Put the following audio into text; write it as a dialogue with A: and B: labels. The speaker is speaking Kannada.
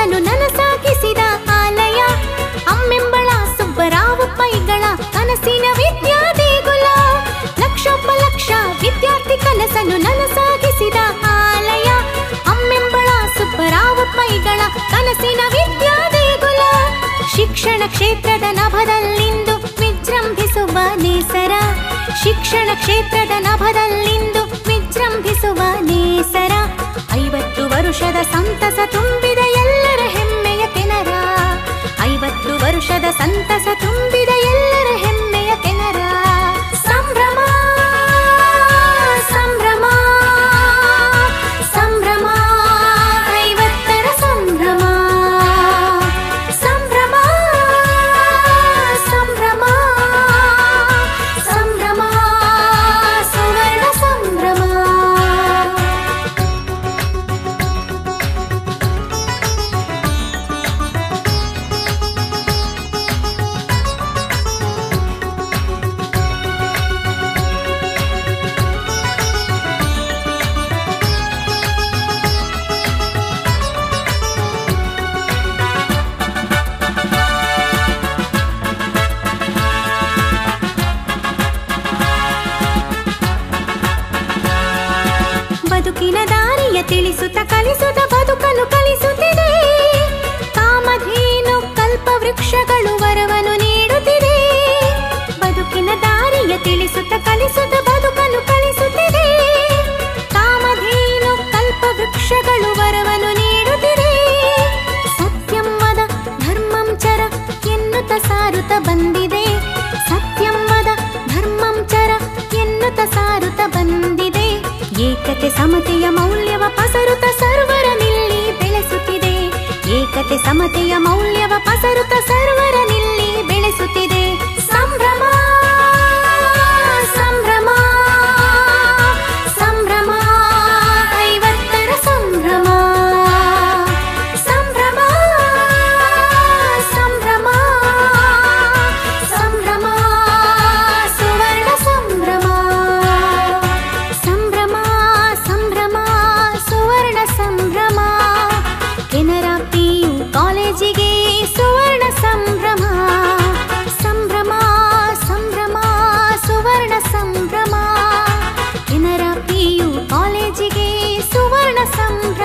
A: ಕನಸನು ನನಸಾಗಿಸಿದ ಆಲಯ ಅಮ್ಮೆಂಬಳ ಸುಬ್ಬರಾವ ಪೈಗಳ ಕನಸಿನ ವಿದ್ಯಾ ದೇಗುಲ ಲಕ್ಷೋಪ ಲಕ್ಷ ವಿದ್ಯಾರ್ಥಿ ಕನಸನು ನನಸಾಗಿಸಿದ ಆಲಯ ಅಮ್ಮೆಂಬಳ ಸುಬ್ಬರಾವ ಪೈಗಳ ಕನಸಿನ ವಿದ್ಯಾ ದೇಗುಲ ಶಿಕ್ಷಣ ಕ್ಷೇತ್ರದ ನಭದಲ್ಲಿಂದು ವಿಜೃಂಭಿಸುವ ನೇಸರ ಶಿಕ್ಷಣ ಕ್ಷೇತ್ರದ ನಭದಲ್ಲಿಂದು ವಿಜೃಂಭಿಸುವ ನೇಸರ ಐವತ್ತು ವರುಷದ ಸಂತಸ ತುಂಬಿದ ಎಲ್ಲರ ಹೆಮ್ಮೆಯ ಕೆನರ ಐವತ್ತು ವರುಷದ ಸಂತಸ ತುಂಬಿದ ಎಲ್ಲರ ಹೆಮ್ಮೆಯ ಕೆನರ ಸಂಭ್ರಮ ಸಂಭ್ರಮ ಸಂಭ್ರಮ ಐವತ್ತರ ಸಂಭ್ರಮ ಸಂಭ್ರಮ ಸಂಭ್ರಮ ಸಂಭ್ರಮ ಸುವರ್ಣ ಸಂಭ್ರಮ ಬದುಕಿನ ದಾರಿಯ ತಿಳಿಸುತ್ತ ಕಲಿಸುತ್ತ ಬದುಕನ್ನು ಕಲಿಸುತ್ತಿದೆ ಕಾಮಧೇನು ಕಲ್ಪ ವೃಕ್ಷಗಳು ವರವನ್ನು ನೀಡುತ್ತಿದೆ ಬದುಕಿನ ದಾರಿಯ ತಿಳಿಸುತ್ತ ಕಲಿಸುತ್ತ ಬದುಕನ್ನು ಕಲಿಸುತ್ತಿದೆ ಕಾಮಧೇನು ಕಲ್ಪ ವೃಕ್ಷಗಳು ವರವನ್ನು ನೀಡುತ್ತಿದೆ ಸತ್ಯಂವದ ಧರ್ಮಂ ಚರ ಎನ್ನುತ್ತ ಸಾರುತ್ತ ಬಂದಿದೆ ಸತ್ಯಂವದ ಧರ್ಮಂ ಚರ ಎನ್ನುತ್ತ ಸಾರುತ್ತ ಬಂದಿದೆ ಏಕತೆ ಸಮತೆಯ ಮೌಲ್ಯವ ಪಸರುತ್ತ ಸರ್ವರ ನಿಲ್ಲಿ ಬೆಳೆಸುತ್ತಿದೆ ಏಕತೆ ಸಮತೆಯ ಮೌಲ್ಯವ ಪಸರುತ್ತ ಸರ್ವರ ನಿಲ್ಲಿ ಬೆಳೆಸುತ್ತಿದೆ ಸಂಭ್ರಮ ಸಂಭ್ರಮ ಸಂಭ್ರಮ ಐವತ್ತರ ಸಂಭ್ರಮ ಸಂಭ್ರಮ ಸಂಭ್ರಮ ಸಂಭ್ರಮ ಸುವರ್ಣ ಸಂಭ್ರಮ ಸಂಭ್ರಮ ಸಂಭ್ರಮ ಸುವರ್ಣ ಸಂಭ್ರಮ ಕೆನರಾ ಪಿಯು ಕಾಲೇಜಿಗೆ ಸುವರ್ಣ ಸಂಭ್ರಮ ಸಂಭ್ರಮ ಸಂಭ್ರಮ ಸುವರ್ಣ ಸಂಭ್ರಮ ಕೆನರಾ ಪಿಯು ಕಾಲೇಜಿಗೆ ಸುವರ್ಣ ಸಂಭ್ರಮ